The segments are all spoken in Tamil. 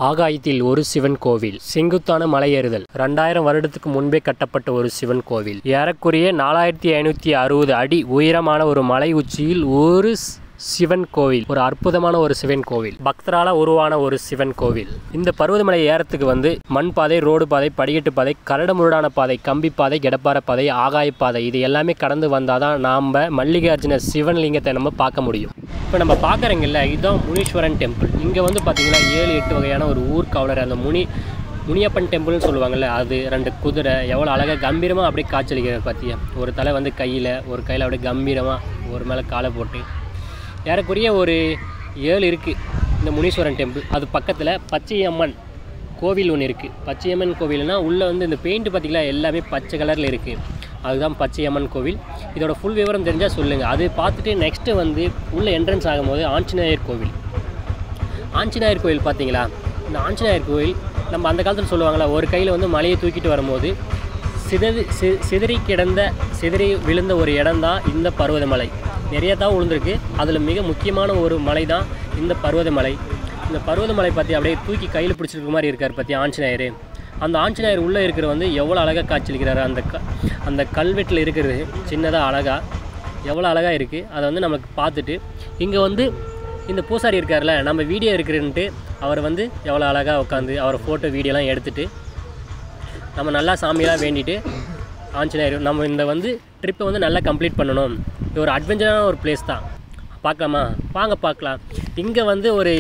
ஆகாயத்தில் ஒரு சிவன் கோவில் செங்குத்தான மலையேறுதல் ரெண்டாயிரம் வருடத்துக்கு முன்பே கட்டப்பட்ட ஒரு சிவன் கோவில் ஏறக்குறைய நாலாயிரத்தி ஐநூற்றி அறுபது அடி உயரமான ஒரு மலை உச்சியில் ஒரு ஸ்- சிவன் கோவில் ஒரு அற்புதமான ஒரு சிவன் கோவில் பக்தரால உருவான ஒரு சிவன் கோவில் இந்த பருவதமலை ஏறத்துக்கு வந்து மண் பாதை ரோடு பாதை படிக்கட்டு பாதை கரடுமுரடான பாதை கம்பி பாதை கடப்பார பாதை ஆகாய பாதை இது எல்லாமே கடந்து வந்தால் தான் நாம் மல்லிகார்ஜுன சிவன்லிங்கத்தை நம்ம பார்க்க முடியும் இப்போ நம்ம பார்க்குறீங்கல்ல இதுதான் முனீஸ்வரன் டெம்பிள் இங்கே வந்து பார்த்தீங்கன்னா ஏழு எட்டு வகையான ஒரு ஊர்காவலர் அந்த முனி முனியப்பன் டெம்பிள்னு சொல்லுவாங்கள்ல அது ரெண்டு குதிரை எவ்வளோ அழகாக கம்பீரமாக அப்படியே காய்ச்சலிக்கிறது பார்த்தியா ஒரு தலை வந்து கையில் ஒரு கையில் அப்படியே கம்பீரமாக ஒரு மேலே காலை போட்டு ஏறக்குறைய ஒரு ஏழு இருக்குது இந்த முனீஸ்வரன் டெம்பிள் அது பக்கத்தில் பச்சையம்மன் கோவில் ஒன்று இருக்குது பச்சையம்மன் கோவில்னா உள்ளே வந்து இந்த பெயிண்ட் பார்த்திங்களா எல்லாமே பச்சை கலரில் இருக்குது அதுதான் பச்சையம்மன் கோவில் இதோட ஃபுல் விவரம் தெரிஞ்சால் சொல்லுங்கள் அது பார்த்துட்டு நெக்ஸ்ட்டு வந்து உள்ளே என்ட்ரன்ஸ் ஆகும்போது ஆஞ்சநேயர் கோவில் ஆஞ்சநேயர் கோயில் பார்த்தீங்களா இந்த ஆஞ்சநேயர் கோயில் நம்ம அந்த காலத்தில் சொல்லுவாங்களா ஒரு கையில் வந்து மலையை தூக்கிட்டு வரும்போது சிதறி சி சிதறி கிடந்த சிதறி விழுந்த ஒரு இடம் தான் இந்த பர்வதமலை நிறைய தான் விழுந்திருக்கு அதில் மிக முக்கியமான ஒரு மலை தான் இந்த பர்வதமலை இந்த பர்வதமலை பற்றி அப்படியே தூக்கி கையில் பிடிச்சிருக்க மாதிரி இருக்கார் பற்றி ஆஞ்சநேயர் அந்த ஆஞ்சநேயர் உள்ளே இருக்கிற வந்து எவ்வளோ அழகாக காட்சியளிக்கிறாரு அந்த க அந்த கல்வெட்டில் இருக்கிறது சின்னதாக அழகாக எவ்வளோ அழகாக இருக்குது அதை வந்து நமக்கு பார்த்துட்டு இங்கே வந்து இந்த பூசாரி இருக்கார்ல நம்ம வீடியோ இருக்கிறன்ட்டு அவர் வந்து எவ்வளோ அழகாக உட்காந்து அவர் ஃபோட்டோ வீடியோலாம் எடுத்துட்டு நம்ம நல்லா சாமியெல்லாம் வேண்டிட்டு ஆஞ்சநேயர் நம்ம இந்த வந்து ட்ரிப்பை வந்து நல்லா கம்ப்ளீட் பண்ணணும் இது ஒரு அட்வென்ச்சரான ஒரு பிளேஸ் தான் பார்க்கலாமா வாங்க பார்க்கலாம் இங்கே வந்து ஒரு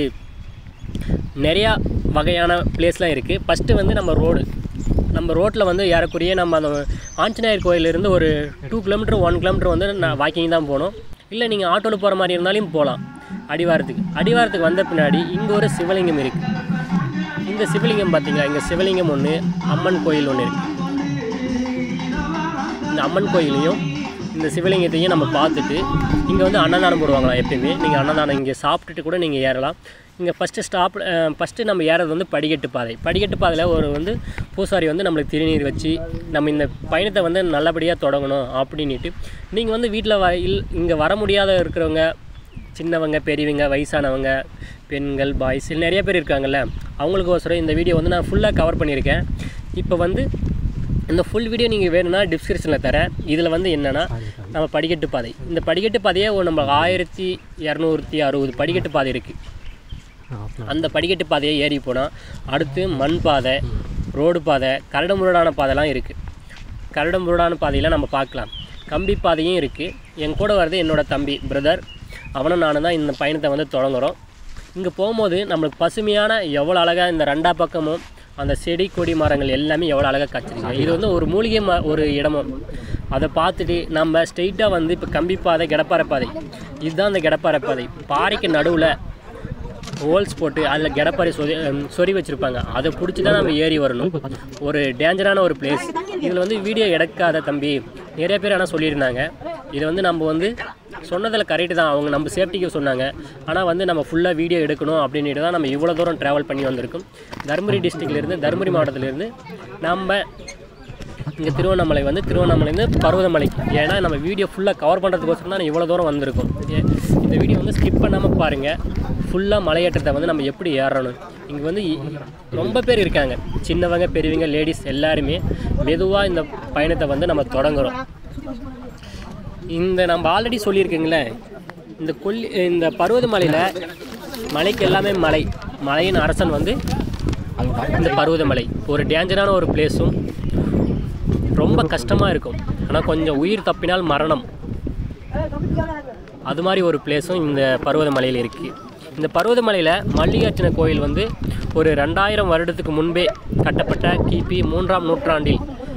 நிறையா வகையான பிளேஸ்லாம் இருக்குது ஃபஸ்ட்டு வந்து நம்ம ரோடு நம்ம ரோட்டில் வந்து ஏறக்குறைய நம்ம அந்த ஆஞ்சநேயர் கோயிலிருந்து ஒரு டூ கிலோமீட்டர் ஒன் கிலோமீட்டர் வந்து நான் வாக்கிங் தான் போகணும் இல்லை நீங்கள் ஆட்டோவில் போகிற மாதிரி இருந்தாலும் போகலாம் அடிவாரத்துக்கு அடிவாரத்துக்கு வந்த பின்னாடி இங்கே ஒரு சிவலிங்கம் இருக்குது இந்த சிவலிங்கம் பார்த்தீங்களா இங்கே சிவலிங்கம் ஒன்று அம்மன் கோயில் ஒன்று இருக்குது இந்த அம்மன் கோயிலையும் இந்த சிவலிங்கத்தையும் நம்ம பார்த்துட்டு இங்கே வந்து அன்னதானம் போடுவாங்களா எப்பயுமே நீங்கள் அன்னதானம் இங்கே சாப்பிட்டுட்டு கூட நீங்கள் ஏறலாம் இங்கே ஃபஸ்ட்டு ஸ்டாப் ஃபஸ்ட்டு நம்ம ஏறது வந்து படிக்கட்டு பாதை படிக்கட்டு பாதையில் ஒரு வந்து பூசாரி வந்து நம்மளுக்கு திருநீர் வச்சு நம்ம இந்த பயணத்தை வந்து நல்லபடியாக தொடங்கணும் அப்படின்ட்டு நீங்கள் வந்து வீட்டில் வ இல் இங்கே வர முடியாத இருக்கிறவங்க சின்னவங்க பெரியவங்க வயசானவங்க பெண்கள் பாய்ஸ் நிறைய பேர் இருக்காங்கல்ல அவங்களுக்கோசரம் இந்த வீடியோ வந்து நான் ஃபுல்லாக கவர் பண்ணியிருக்கேன் இப்போ வந்து இந்த ஃபுல் வீடியோ நீங்கள் வேணும்னா டிஸ்கிரிப்ஷனில் தரேன் இதில் வந்து என்னென்னா நம்ம படிக்கட்டு பாதை இந்த படிக்கட்டு பாதையே ஒரு நம்ம ஆயிரத்தி இரநூத்தி அறுபது படிக்கட்டு பாதை இருக்குது அந்த படிக்கட்டு பாதையை ஏறி போனால் அடுத்து மண் பாதை ரோடு பாதை கரடுமுரடான பாதைலாம் இருக்குது கரடுமுரடான பாதையெல்லாம் நம்ம பார்க்கலாம் கம்பி பாதையும் இருக்குது என் கூட வர்றது என்னோட தம்பி பிரதர் அவனும் நானும் தான் இந்த பயணத்தை வந்து தொடங்குறோம் இங்கே போகும்போது நம்மளுக்கு பசுமையான எவ்வளோ அழகாக இந்த ரெண்டா பக்கமும் அந்த செடி கொடி மரங்கள் எல்லாமே எவ்வளோ அழகாக காய்ச்சிருக்கு இது வந்து ஒரு மூலிகை ம ஒரு இடமும் அதை பார்த்துட்டு நம்ம ஸ்ட்ரெயிட்டாக வந்து இப்போ கம்பி பாதை கடப்பாறை பாதை இதுதான் அந்த கடப்பாறை பாதை பாறைக்கு நடுவில் ஹோல்ஸ் போட்டு அதில் கடப்பாறை சொறி ஹம், சொறி வச்சுருப்பாங்க அதை பிடிச்சி தான் நம்ம ஏறி வரணும் ஒரு டேஞ்சரான ஒரு பிளேஸ் இதில் வந்து வீடியோ எடுக்காத தம்பி நிறைய பேர் ஆனால் சொல்லியிருந்தாங்க இதை வந்து நம்ம வந்து சொன்னதில் கரெக்டு தான் அவங்க நம்ம சேஃப்டிக்கு சொன்னாங்க ஆனால் வந்து நம்ம ஃபுல்லாக வீடியோ எடுக்கணும் அப்படின்ட்டு தான் நம்ம இவ்வளோ தூரம் ட்ராவல் பண்ணி வந்திருக்கோம் தருமபுரி டிஸ்ட்ரிக்ட்லேருந்து தருமபுரி மாவட்டத்திலேருந்து நம்ம இங்கே திருவண்ணாமலை வந்து திருவண்ணாமலைலேருந்து பருவதமலைக்கு ஏன்னா நம்ம வீடியோ ஃபுல்லாக கவர் பண்ணுறதுக்கோசரம் தான் இவ்வளோ தூரம் வந்திருக்கோம் ஏ- இந்த வீடியோ வந்து ஸ்கிப் பண்ணாமல் பாருங்கள் ஃபுல்லாக மலையேற்றத்தை வந்து நம்ம எப்படி ஏறணும் இங்கே வந்து இ- ரொம்ப பேர் இருக்காங்க சின்னவங்க பெரியவங்க லேடிஸ் எல்லாருமே மெதுவாக இந்த பயணத்தை வந்து நம்ம தொடங்குறோம் இந்த நம்ம ஆல்ரெடி சொல்லியிருக்கீங்களே இந்த கொல்லி இந்த பருவதமலையில் மலைக்கு எல்லாமே மலை மலையின் அரசன் வந்து இந்த பருவதமலை ஒரு டேஞ்சரான ஒரு பிளேஸும் ரொம்ப கஷ்டமாக இருக்கும் ஆனால் கொஞ்சம் உயிர் தப்பினால் மரணம் அது மாதிரி ஒரு பிளேஸும் இந்த பருவதமலையில் இருக்குது இந்த பருவதமலையில் மல்லிகார்ஜுன கோயில் வந்து ஒரு ரெண்டாயிரம் வருடத்துக்கு முன்பே கட்டப்பட்ட கிபி மூன்றாம் நூற்றாண்டில்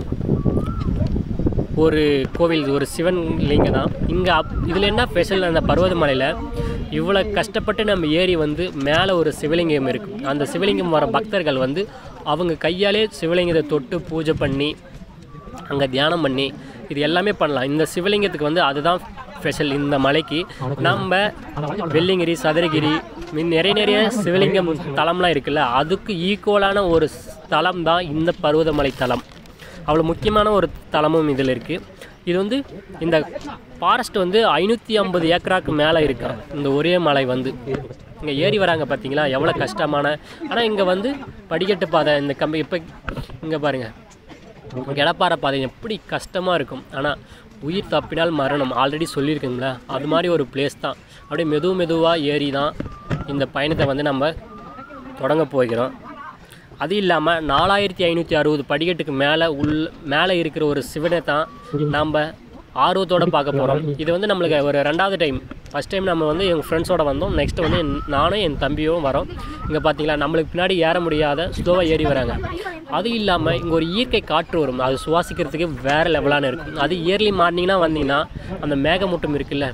ஒரு கோவில் இது ஒரு சிவன் லிங்கம் தான் இங்கே அப் இதில் என்ன ஸ்பெஷல் அந்த பருவதமலையில் இவ்வளோ கஷ்டப்பட்டு நம்ம ஏறி வந்து மேலே ஒரு சிவலிங்கம் இருக்கும் அந்த சிவலிங்கம் வர பக்தர்கள் வந்து அவங்க கையாலே சிவலிங்கத்தை தொட்டு பூஜை பண்ணி அங்கே தியானம் பண்ணி இது எல்லாமே பண்ணலாம் இந்த சிவலிங்கத்துக்கு வந்து அதுதான் ஸ்பெஷல் இந்த மலைக்கு நம்ம வெள்ளிங்கிரி சதுரகிரி மின் நிறைய நிறைய சிவலிங்கம் தலம்லாம் இருக்குல்ல அதுக்கு ஈக்குவலான ஒரு தலம் தான் இந்த பருவதமலை தலம் அவ்வளோ முக்கியமான ஒரு தலமும் இதில் இருக்குது இது வந்து இந்த ஃபாரஸ்ட் வந்து ஐநூற்றி ஐம்பது ஏக்கராக்கு மேலே இருக்கா இந்த ஒரே மலை வந்து இங்கே ஏறி வராங்க பார்த்தீங்களா எவ்வளோ கஷ்டமான ஆனால் இங்கே வந்து படிக்கட்டு பாதை இந்த கம்பி இப்போ இங்கே பாருங்கள் கிடப்பாறை பாதை எப்படி கஷ்டமாக இருக்கும் ஆனால் உயிர் தப்பினால் மரணம் ஆல்ரெடி சொல்லியிருக்கீங்களா அது மாதிரி ஒரு பிளேஸ் தான் அப்படியே மெது மெதுவாக ஏறி தான் இந்த பயணத்தை வந்து நம்ம தொடங்க போகிறோம் அது இல்லாமல் நாலாயிரத்தி ஐநூற்றி அறுபது படிக்கட்டுக்கு மேலே உள் மேலே இருக்கிற ஒரு சிவனை தான் நம்ம ஆர்வத்தோடு பார்க்க போகிறோம் இது வந்து நம்மளுக்கு ஒரு ரெண்டாவது டைம் ஃபஸ்ட் டைம் நம்ம வந்து எங்கள் ஃப்ரெண்ட்ஸோட வந்தோம் நெக்ஸ்ட் வந்து என்- நானும் என் தம்பியும் வரோம் இங்கே பார்த்தீங்களா நம்மளுக்கு பின்னாடி ஏற முடியாத ஸ்லோவாக ஏறி வராங்க அது இல்லாமல் இங்கே ஒரு இயற்கை காற்று வரும் அது சுவாசிக்கிறதுக்கு வேறு லெவலான இருக்கும் அது இயர்லி மார்னிங்னா வந்தீங்கன்னா அந்த மேகமூட்டம் இருக்குல்ல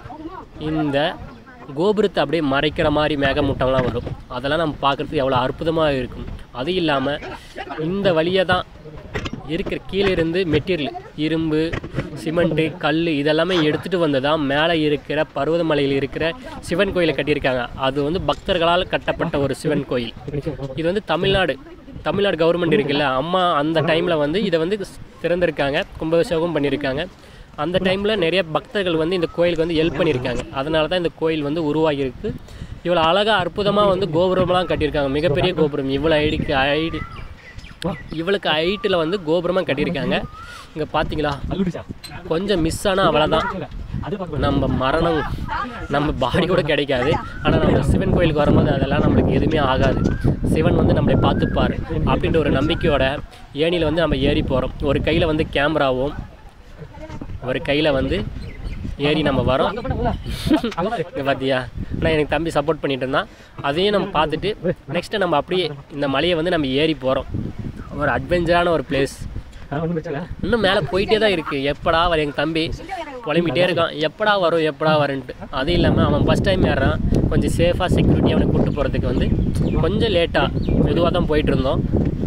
இந்த கோபுரத்தை அப்படியே மறைக்கிற மாதிரி மேகமூட்டம்லாம் வரும் அதெல்லாம் நம்ம பார்க்குறதுக்கு எவ்வளோ அற்புதமாக இருக்கும் அது இல்லாமல் இந்த வழியை தான் இருக்கிற கீழே இருந்து மெட்டீரியல் இரும்பு சிமெண்ட்டு கல் இதெல்லாமே எடுத்துகிட்டு வந்து தான் மேலே இருக்கிற பர்வதமலையில் இருக்கிற சிவன் கோயிலை கட்டியிருக்காங்க அது வந்து பக்தர்களால் கட்டப்பட்ட ஒரு சிவன் கோயில் இது வந்து தமிழ்நாடு தமிழ்நாடு கவர்மெண்ட் இருக்குல்ல அம்மா அந்த டைமில் வந்து இதை வந்து திறந்திருக்காங்க கும்பாபிஷேகம் பண்ணியிருக்காங்க அந்த டைமில் நிறைய பக்தர்கள் வந்து இந்த கோயிலுக்கு வந்து ஹெல்ப் பண்ணியிருக்காங்க அதனால தான் இந்த கோயில் வந்து உருவாகியிருக்கு இவ்வளோ அழகாக அற்புதமாக வந்து கோபுரம்லாம் கட்டியிருக்காங்க மிகப்பெரிய கோபுரம் இவ்வளோ ஐடிக்கு ஐடி இவளுக்கு ஹைட்டில் வந்து கோபுரமாக கட்டியிருக்காங்க இங்கே பார்த்தீங்களா கொஞ்சம் மிஸ் ஆனால் அவ்வளோதான் நம்ம மரணம் நம்ம பாடி கூட கிடைக்காது ஆனால் நம்ம சிவன் கோயிலுக்கு வரும்போது அதெல்லாம் நம்மளுக்கு எதுவுமே ஆகாது சிவன் வந்து நம்மளை பார்த்துப்பார் அப்படின்ற ஒரு நம்பிக்கையோட ஏணியில் வந்து நம்ம ஏறி போகிறோம் ஒரு கையில் வந்து கேமராவும் ஒரு கையில் வந்து ஏறி நம்ம வரோம் இங்கே பார்த்தியா ஆனால் எனக்கு தம்பி சப்போர்ட் பண்ணிட்டு இருந்தான் அதையும் நம்ம பார்த்துட்டு நெக்ஸ்ட்டு நம்ம அப்படியே இந்த மலையை வந்து நம்ம ஏறி போகிறோம் ஒரு அட்வென்ச்சரான ஒரு பிளேஸ் இன்னும் மேலே போயிட்டே தான் இருக்குது எப்படா வர எங்கள் தம்பி புலம்பிட்டே இருக்கான் எப்படா வரும் எப்படா வரன்ட்டு அது இல்லாமல் அவன் ஃபஸ்ட் டைம் ஏறுறான் கொஞ்சம் சேஃபாக செக்யூரிட்டி அவனை கூப்பிட்டு போகிறதுக்கு வந்து கொஞ்சம் லேட்டாக மெதுவாக தான் போயிட்டு இருந்தோம்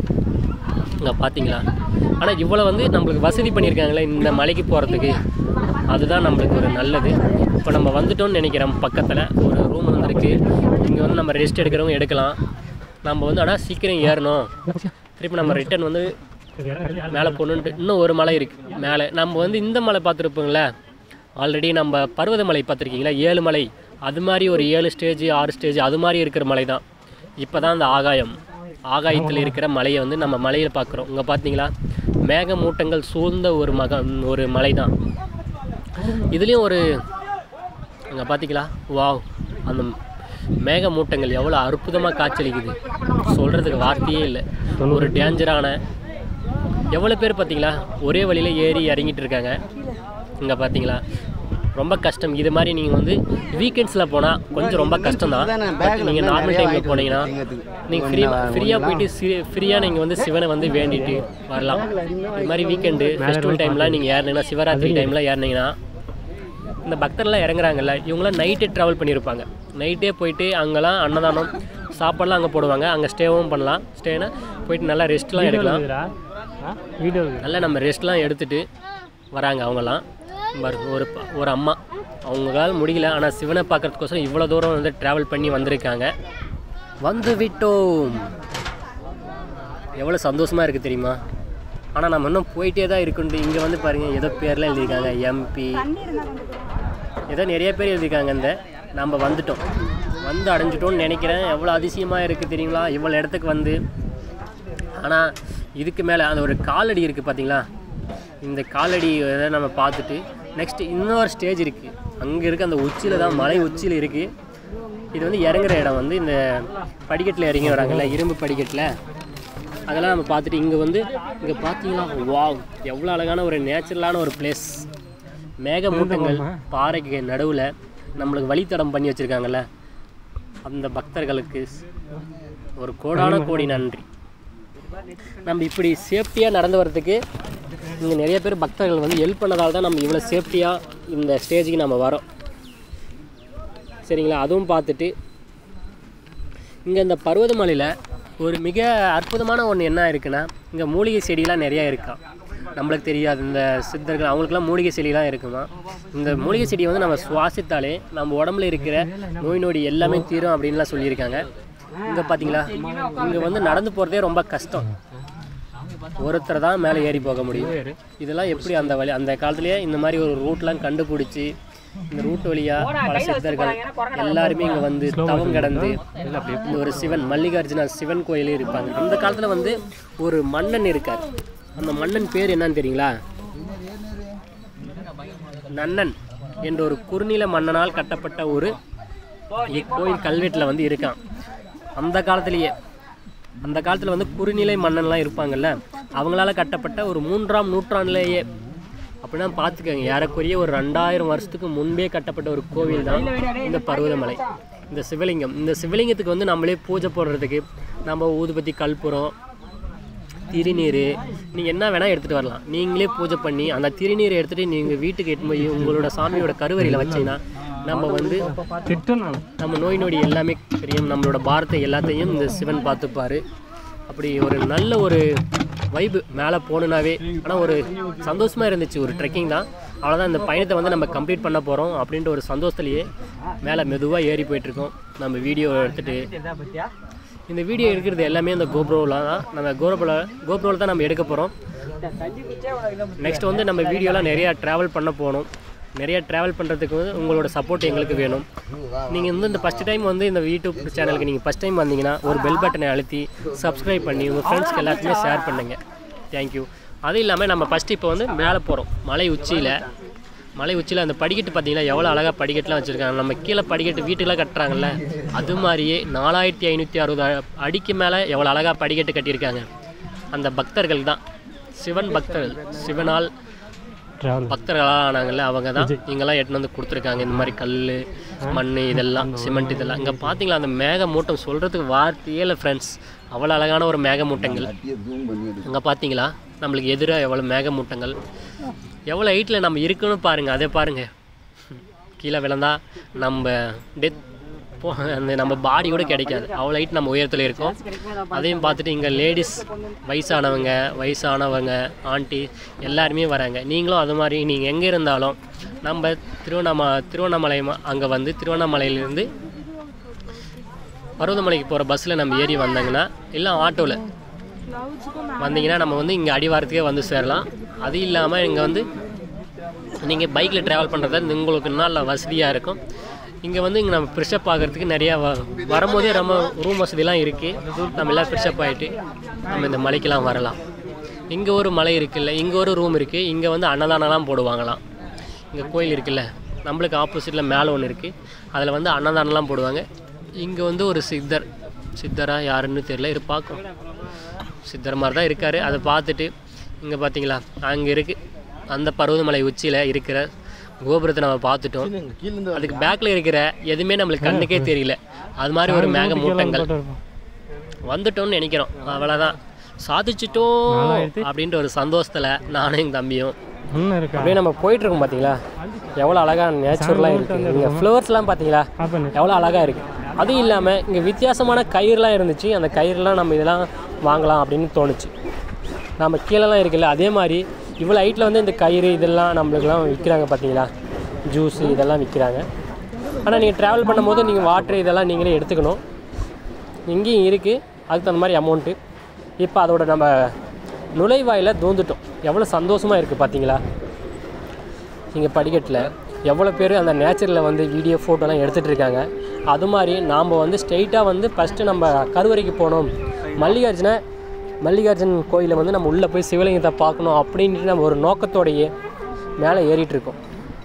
இங்கே பார்த்தீங்களா ஆனால் இவ்வளோ வந்து நம்மளுக்கு வசதி பண்ணியிருக்காங்களே இந்த மலைக்கு போகிறதுக்கு அதுதான் நம்மளுக்கு ஒரு நல்லது இப்போ நம்ம வந்துட்டோம்னு நினைக்கிறோம் பக்கத்தில் ஒரு ரூம் வந்திருக்கு இங்கே வந்து நம்ம ரெஸ்ட் எடுக்கிறவங்க எடுக்கலாம் நம்ம வந்து ஆனால் சீக்கிரம் ஏறணும் திருப்பி நம்ம ரிட்டர்ன் வந்து மேலே போகணுன்ட்டு இன்னும் ஒரு மலை இருக்குது மேலே நம்ம வந்து இந்த மலை பார்த்துருப்போங்களே ஆல்ரெடி நம்ம பர்வதமலை பார்த்துருக்கீங்களா ஏழு மலை அது மாதிரி ஒரு ஏழு ஸ்டேஜ் ஆறு ஸ்டேஜ் அது மாதிரி இருக்கிற மலை தான் இப்போ தான் அந்த ஆகாயம் ஆகாயத்தில் இருக்கிற மலையை வந்து நம்ம மலையில் பார்க்குறோம் இங்கே பார்த்தீங்களா மேகமூட்டங்கள் சூழ்ந்த ஒரு மக ஒரு மலை தான் இதுலேயும் ஒரு அங்கே பார்த்தீங்களா வாவ் அந்த மேகமூட்டங்கள் எவ்வளோ அற்புதமாக காய்ச்சலிக்குது சொல்கிறதுக்கு வார்த்தையே இல்லை ஒரு டேஞ்சரான எவ்வளோ பேர் பார்த்தீங்களா ஒரே வழியில் ஏறி இறங்கிட்டு இருக்காங்க இங்கே பார்த்தீங்களா ரொம்ப கஷ்டம் இது மாதிரி நீங்கள் வந்து வீக்கெண்ட்ஸில் போனால் கொஞ்சம் ரொம்ப கஷ்டம் தான் பட் நீங்கள் நார்மல் டைமில் போனீங்கன்னா நீங்கள் ஃப்ரீ ஃப்ரீயாக போயிட்டு சி ஃப்ரீயாக நீங்கள் வந்து சிவனை வந்து வேண்டிட்டு வரலாம் இது மாதிரி வீக்கெண்டு ஃபெஸ்டிவல் டைம்லாம் நீங்கள் ஏறினீங்கன்னா சிவராத்திரி டைமில் ஏறினீங்கன்னா இந்த பக்தர்லாம் இறங்குறாங்கல்ல இவங்களாம் நைட்டே ட்ராவல் பண்ணியிருப்பாங்க நைட்டே போயிட்டு அங்கெல்லாம் அன்னதானம் சாப்பாடுலாம் அங்கே போடுவாங்க அங்கே ஸ்டேவும் பண்ணலாம் ஸ்டேனா போயிட்டு நல்லா ரெஸ்ட்லாம் எடுக்கலாம் வீடியோ நல்லா நம்ம ரெஸ்ட்லாம் எடுத்துட்டு வராங்க அவங்கெல்லாம் பாருங்க ஒரு ப- ஒரு அம்மா அவங்களால முடியல ஆனால் சிவனை பார்க்கறதுக்கோசரம் இவ்வளோ தூரம் வந்து ட்ராவல் பண்ணி வந்திருக்காங்க வந்து விட்டோம் எவ்வளோ சந்தோஷமாக இருக்குது தெரியுமா ஆனால் நம்ம இன்னும் போயிட்டே தான் இருக்குன்ட்டு இங்கே வந்து பாருங்கள் ஏதோ பேர்லாம் எழுதியிருக்காங்க எம்பி ஏதோ நிறைய பேர் எழுதியிருக்காங்க இந்த நம்ம வந்துட்டோம் வந்து அடைஞ்சிட்டோம்னு நினைக்கிறேன் எவ்வளோ அதிசயமாக இருக்குது தெரியுங்களா இவ்வளோ இடத்துக்கு வந்து ஆனால் இதுக்கு மேலே அந்த ஒரு காலடி இருக்குது பார்த்தீங்களா இந்த காலடி இதை நம்ம பார்த்துட்டு நெக்ஸ்ட்டு இன்னொரு ஸ்டேஜ் இருக்குது அங்கே இருக்க அந்த உச்சியில் தான் மலை உச்சியில் இருக்குது இது வந்து இறங்குற இடம் வந்து இந்த படிக்கட்டில் இறங்கி வராங்கல்ல இரும்பு படிக்கட்டில் அதெல்லாம் நம்ம பார்த்துட்டு இங்கே வந்து இங்கே பார்த்தீங்கன்னா வாவ் எவ்வளோ அழகான ஒரு நேச்சுரலான ஒரு பிளேஸ் மேகமூட்டங்கள் பாறைக்கு நடுவில் நம்மளுக்கு வழித்தடம் பண்ணி வச்சுருக்காங்கல்ல அந்த பக்தர்களுக்கு ஒரு கோடான கோடி நன்றி நம்ம இப்படி சேஃப்டியாக நடந்து வர்றதுக்கு இங்கே நிறைய பேர் பக்தர்கள் வந்து ஹெல்ப் பண்ணதால் தான் நம்ம இவ்வளோ சேஃப்டியாக இந்த ஸ்டேஜுக்கு நம்ம வரோம் சரிங்களா அதுவும் பார்த்துட்டு இங்கே இந்த பர்வதமலையில் ஒரு மிக அற்புதமான ஒன்று என்ன இருக்குன்னா இங்கே மூலிகை செடிலாம் நிறையா இருக்கா நம்மளுக்கு தெரியாது இந்த சித்தர்கள் அவங்களுக்குலாம் மூலிகை செடிலாம் இருக்குமா இந்த மூலிகை செடியை வந்து நம்ம சுவாசித்தாலே நம்ம உடம்புல இருக்கிற நோய் நொடி எல்லாமே தீரும் அப்படின்லாம் சொல்லியிருக்காங்க இங்கே பார்த்தீங்களா இங்கே வந்து நடந்து போகிறதே ரொம்ப கஷ்டம் ஒருத்தர் தான் மேலே ஏறி போக முடியும் இதெல்லாம் எப்படி அந்த வழி அந்த காலத்துலேயே இந்த மாதிரி ஒரு ரூட்லாம் கண்டுபிடிச்சி இந்த ரூட் வழியாக பல சித்தர்கள் எல்லாருமே இங்கே வந்து தவம் கடந்து இந்த ஒரு சிவன் மல்லிகார்ஜுனா சிவன் கோயிலே இருப்பாங்க அந்த காலத்தில் வந்து ஒரு மன்னன் இருக்கார் அந்த மன்னன் பேர் என்னன்னு தெரியுங்களா நன்னன் என்ற ஒரு குறுநில மன்னனால் கட்டப்பட்ட ஒரு இக்கோயில் கல்வெட்டில் வந்து இருக்கான் அந்த காலத்திலேயே அந்த காலத்தில் வந்து குறுநிலை மன்னன்லாம் இருப்பாங்கல்ல அவங்களால கட்டப்பட்ட ஒரு மூன்றாம் நூற்றாண்டுலேயே அப்படின்னா பார்த்துக்கோங்க ஏறக்குறைய ஒரு ரெண்டாயிரம் வருஷத்துக்கு முன்பே கட்டப்பட்ட ஒரு கோவில் தான் இந்த பர்வதமலை இந்த சிவலிங்கம் இந்த சிவலிங்கத்துக்கு வந்து நம்மளே பூஜை போடுறதுக்கு நம்ம ஊதுபத்தி கற்பூரம் திருநீர் நீங்கள் என்ன வேணால் எடுத்துகிட்டு வரலாம் நீங்களே பூஜை பண்ணி அந்த திருநீரை எடுத்துகிட்டு நீங்கள் வீட்டுக்கு எடுத்து போய் உங்களோட சாமியோட கருவறையில் வச்சீங்கன்னா நம்ம வந்து நம்ம நோய் நொடி எல்லாமே தெரியும் நம்மளோட பாரத்தை எல்லாத்தையும் இந்த சிவன் பார்த்துப்பாரு அப்படி ஒரு நல்ல ஒரு வைப்பு மேலே போகணுனாவே ஆனால் ஒரு சந்தோஷமாக இருந்துச்சு ஒரு ட்ரெக்கிங் தான் அவ்வளோதான் இந்த பயணத்தை வந்து நம்ம கம்ப்ளீட் பண்ண போகிறோம் அப்படின்ற ஒரு சந்தோஷத்துலேயே மேலே மெதுவாக ஏறி போயிட்டுருக்கோம் நம்ம வீடியோ எடுத்துகிட்டு இந்த வீடியோ எடுக்கிறது எல்லாமே இந்த கோப்ரோவில் தான் நம்ம கோப்ரோவில் கோப்ரோவில் தான் நம்ம எடுக்க போகிறோம் நெக்ஸ்ட் வந்து நம்ம வீடியோலாம் நிறையா ட்ராவல் பண்ண போகணும் நிறைய ட்ராவல் பண்ணுறதுக்கு வந்து உங்களோட சப்போர்ட் எங்களுக்கு வேணும் நீங்கள் வந்து இந்த ஃபஸ்ட் டைம் வந்து இந்த யூடியூப் சேனலுக்கு நீங்கள் ஃபஸ்ட் டைம் வந்தீங்கன்னா ஒரு பெல் பட்டனை அழுத்தி சப்ஸ்கிரைப் பண்ணி உங்கள் ஃப்ரெண்ட்ஸ்க்கு எல்லாத்துக்குமே ஷேர் பண்ணுங்கள் தேங்க்யூ அது இல்லாமல் நம்ம ஃபஸ்ட்டு இப்போ வந்து மேலே போகிறோம் மலை உச்சியில் மலை உச்சியில் அந்த படிக்கட்டு பார்த்தீங்கன்னா எவ்வளோ அழகாக படிக்கட்டுலாம் வச்சுருக்காங்க நம்ம கீழே படிக்கட்டு வீட்டுக்கெலாம் கட்டுறாங்கல்ல அது மாதிரியே நாலாயிரத்தி ஐநூற்றி அறுபது அடிக்கு மேலே எவ்வளோ அழகாக படிக்கட்டு கட்டியிருக்காங்க அந்த பக்தர்கள் தான் சிவன் பக்தர்கள் சிவனால் பக்தர்களாக ஆனாங்கல்ல அவங்க தான் இங்கெல்லாம் எடுத்துன்னு வந்து கொடுத்துருக்காங்க இந்த மாதிரி கல் மண் இதெல்லாம் சிமெண்ட் இதெல்லாம் இங்கே பார்த்தீங்களா அந்த மேகமூட்டம் சொல்கிறதுக்கு வார்த்தையே இல்லை ஃப்ரெண்ட்ஸ் அவ்வளோ அழகான ஒரு மேகமூட்டங்கள் அங்கே பார்த்தீங்களா நம்மளுக்கு எதிராக எவ்வளோ மேகமூட்டங்கள் எவ்வளோ ஹைட்டில் நம்ம இருக்குன்னு பாருங்கள் அதே பாருங்கள் கீழே விழுந்தா நம்ம டெத் போ அந்த நம்ம பாடி கூட கிடைக்காது அவ்வளோ ஹைட் நம்ம உயரத்தில் இருக்கோம் அதையும் பார்த்துட்டு இங்கே லேடிஸ் வயசானவங்க வயசானவங்க ஆண்டி எல்லாருமே வராங்க நீங்களும் அது மாதிரி நீங்கள் எங்கே இருந்தாலும் நம்ம திருவண்ணாம திருவண்ணாமலை அங்கே வந்து திருவண்ணாமலையிலேருந்து பருவதமலைக்கு போகிற பஸ்ஸில் நம்ம ஏறி வந்தாங்கன்னா இல்லை ஆட்டோவில் வந்தீங்கன்னா நம்ம வந்து இங்கே அடிவாரத்துக்கே வந்து சேரலாம் அது இல்லாமல் இங்கே வந்து நீங்கள் பைக்கில் ட்ராவல் பண்ணுறது உங்களுக்கு நல்ல வசதியாக இருக்கும் இங்கே வந்து இங்கே நம்ம ஃப்ரெஷ்அப் ஆகிறதுக்கு நிறையா வ வரும்போதே ரொம்ப ரூம் வசதிலாம் இருக்குது நம்ம எல்லாம் ஃப்ரெஷ்அப் ஆகிட்டு நம்ம இந்த மலைக்கெல்லாம் வரலாம் இங்கே ஒரு மலை இருக்குல்ல இங்கே ஒரு ரூம் இருக்குது இங்கே வந்து அன்னதானம்லாம் போடுவாங்களாம் இங்கே கோயில் இருக்குல்ல நம்மளுக்கு ஆப்போசிட்டில் மேலே ஒன்று இருக்குது அதில் வந்து அன்னதானம்லாம் போடுவாங்க இங்கே வந்து ஒரு சித்தர் சித்தரா யாருன்னு தெரியல இரு பார்க்கும் சித்தர் மாதிரி தான் இருக்கார் அதை பார்த்துட்டு இங்கே பார்த்தீங்களா அங்கே இருக்குது அந்த பருவதமலை உச்சியில் இருக்கிற கோபுரத்தை நம்ம பார்த்துட்டோம் அதுக்கு பேக்கில் இருக்கிற எதுவுமே நம்மளுக்கு கண்ணுக்கே தெரியல அது மாதிரி ஒரு மேக மூட்டங்கள் வந்துட்டோம்னு நினைக்கிறோம் அவ்வளோதான் சாதிச்சிட்டோம் அப்படின்ற ஒரு சந்தோஷத்தில் நானும் எங்கள் தம்பியும் அப்படியே நம்ம போயிட்டு இருக்கோம் பார்த்தீங்களா எவ்வளோ அழகாக நேச்சுரலாக இருக்குது இங்கே ஃப்ளவர்ஸ்லாம் பார்த்தீங்களா எவ்வளோ அழகாக இருக்குது அதுவும் இல்லாமல் இங்கே வித்தியாசமான கயிறுலாம் இருந்துச்சு அந்த கயிறுலாம் நம்ம இதெல்லாம் வாங்கலாம் அப்படின்னு தோணுச்சு நம்ம கீழெல்லாம் இருக்குல்ல அதே மாதிரி இவ்வளோ ஹைட்டில் வந்து இந்த கயிறு இதெல்லாம் நம்மளுக்குலாம் விற்கிறாங்க பார்த்தீங்களா ஜூஸு இதெல்லாம் விற்கிறாங்க ஆனால் நீங்கள் ட்ராவல் பண்ணும்போது நீங்கள் வாட்ரு இதெல்லாம் நீங்களே எடுத்துக்கணும் இங்கேயும் இருக்குது அதுக்கு தகுந்த மாதிரி அமௌண்ட்டு இப்போ அதோட நம்ம நுழைவாயில் தூந்துட்டோம் எவ்வளோ சந்தோஷமாக இருக்குது பார்த்தீங்களா இங்கே படிக்கட்டில் எவ்வளோ பேர் அந்த நேச்சரில் வந்து வீடியோ ஃபோட்டோலாம் எடுத்துகிட்டு இருக்காங்க அது மாதிரி நாம் வந்து ஸ்ட்ரெயிட்டாக வந்து ஃபஸ்ட்டு நம்ம கருவறைக்கு போகணும் மல்லிகார்ஜுன மல்லிகார்ஜுன் கோயிலை வந்து நம்ம உள்ளே போய் சிவலிங்கத்தை பார்க்கணும் அப்படின்ட்டு நம்ம ஒரு நோக்கத்தோடையே மேலே ஏறிட்டு இருக்கோம்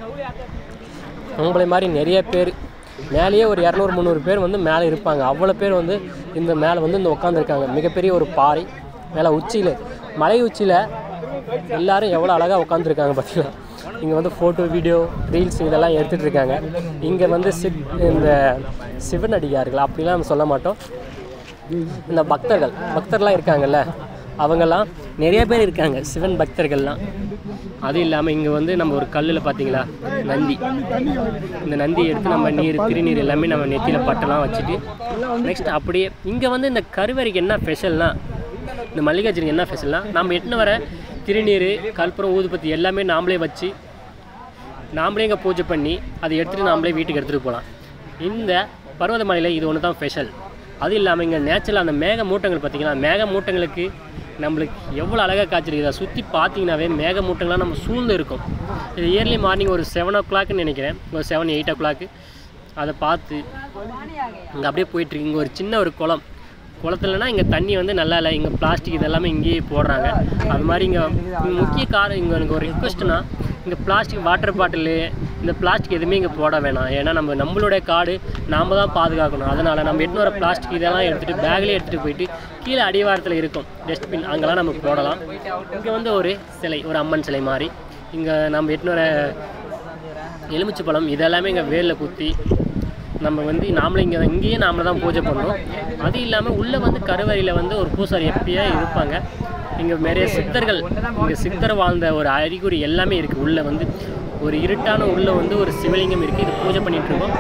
உங்களை மாதிரி நிறைய பேர் மேலேயே ஒரு இரநூறு முந்நூறு பேர் வந்து மேலே இருப்பாங்க அவ்வளோ பேர் வந்து இந்த மேலே வந்து இந்த உட்காந்துருக்காங்க மிகப்பெரிய ஒரு பாறை மேலே உச்சியில் மலை உச்சியில் எல்லாரும் எவ்வளோ அழகாக உட்காந்துருக்காங்க பார்த்தீங்களா இங்கே வந்து ஃபோட்டோ வீடியோ ரீல்ஸ் இதெல்லாம் எடுத்துகிட்டு இருக்காங்க இங்கே வந்து சித் இந்த சிவன் அடிகார்கள் அப்படிலாம் நம்ம சொல்ல மாட்டோம் இந்த பக்தர்கள் பக்தர்லாம் இருக்காங்கல்ல அவங்கெல்லாம் நிறைய பேர் இருக்காங்க சிவன் பக்தர்கள்லாம் அது இல்லாமல் இங்கே வந்து நம்ம ஒரு கல்லில் பார்த்தீங்களா நந்தி இந்த நந்தி எடுத்து நம்ம நீர் திருநீர் எல்லாமே நம்ம நெத்தியில் பட்டெல்லாம் வச்சுட்டு நெக்ஸ்ட் அப்படியே இங்கே வந்து இந்த கருவறைக்கு என்ன ஸ்பெஷல்னா இந்த மல்லிகார்ஜுனுக்கு என்ன ஸ்பெஷல்னா நம்ம எட்டுன்னு வர திருநீர் கற்பூரம் ஊதுபத்தி எல்லாமே நாமளே வச்சு நாமளே இங்கே பூஜை பண்ணி அதை எடுத்துகிட்டு நாமளே வீட்டுக்கு எடுத்துகிட்டு போகலாம் இந்த பர்வதமலையில் இது ஒன்று தான் ஸ்பெஷல் அது இல்லாமல் இங்கே நேச்சுரல் அந்த மேக மூட்டங்கள் பார்த்தீங்கன்னா மேக மூட்டங்களுக்கு நம்மளுக்கு எவ்வளோ அழகாக காய்ச்சிருக்கு இதை சுற்றி பார்த்தீங்கன்னாவே மேகமூட்டங்கள்லாம் நம்ம சூழ்ந்து இருக்கும் இது இயர்லி மார்னிங் ஒரு செவன் ஓ கிளாக்னு நினைக்கிறேன் ஒரு செவன் எயிட் ஓ கிளாக்கு அதை பார்த்து இங்கே அப்படியே போயிட்டுருக்கு இங்கே ஒரு சின்ன ஒரு குளம் குளத்துலனா இங்கே தண்ணி வந்து நல்லா இல்லை இங்கே பிளாஸ்டிக் இதெல்லாமே இங்கேயே போடுறாங்க அது மாதிரி இங்கே முக்கிய காரணம் இங்கே எனக்கு ஒரு ரிக்வெஸ்ட்னா இங்கே பிளாஸ்டிக் வாட்டர் பாட்டிலு இந்த பிளாஸ்டிக் எதுவுமே இங்கே போட வேணாம் ஏன்னா நம்ம நம்மளுடைய காடு நாம் தான் பாதுகாக்கணும் அதனால் நம்ம எட்டு வர பிளாஸ்டிக் இதெல்லாம் எடுத்துகிட்டு பேக்லேயே எடுத்துகிட்டு போயிட்டு கீழே அடிவாரத்தில் இருக்கும் டஸ்ட்பின் அங்கெல்லாம் நம்ம போடலாம் இங்கே வந்து ஒரு சிலை ஒரு அம்மன் சிலை மாதிரி இங்கே நம்ம எட்டு வர எலுமிச்சை பழம் இதெல்லாமே இங்கே வேலில் குத்தி நம்ம வந்து நாமளே இங்கே இங்கேயே நாம தான் பூஜை பண்ணோம் அது இல்லாமல் உள்ளே வந்து கருவறையில் வந்து ஒரு பூசாரி எப்பயே இருப்பாங்க இங்கே நிறைய சித்தர்கள் இங்கே சித்தர் வாழ்ந்த ஒரு அறிகுறி எல்லாமே இருக்குது உள்ளே வந்து ஒரு இருட்டான உள்ளே வந்து ஒரு சிவலிங்கம் இருக்குது இது பூஜை பண்ணிட்டு இருக்கோம்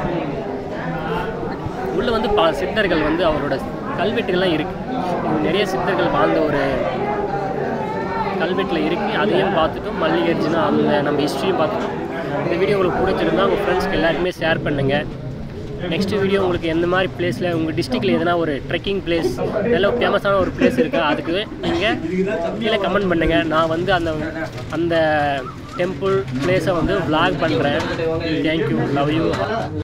உள்ளே வந்து பல சித்தர்கள் வந்து அவரோட கல்வெட்டுகள்லாம் இருக்குது நிறைய சித்தர்கள் வாழ்ந்த ஒரு கல்வெட்டில் இருக்குது அதையும் பார்த்துட்டோம் மல்லிகை அர்ஜுனா அந்த நம்ம ஹிஸ்ட்ரியும் பார்த்துட்டோம் இந்த வீடியோ உங்களுக்கு பிடிச்சிருந்தா உங்கள் ஃப்ரெண்ட்ஸ்க்கு எல்லாருக்குமே ஷேர் பண்ணுங்கள் நெக்ஸ்ட் வீடியோ உங்களுக்கு எந்த மாதிரி பிளேஸில் உங்கள் டிஸ்ட்ரிக்டில் எதனா ஒரு ட்ரெக்கிங் பிளேஸ் நல்ல ஃபேமஸான ஒரு பிளேஸ் இருக்கா அதுக்கு நீங்கள் கீழே கமெண்ட் பண்ணுங்கள் நான் வந்து அந்த அந்த டெம்பிள் பிளேஸை வந்து vlog பண்ணுறேன் தேங்க்யூ லவ் யூ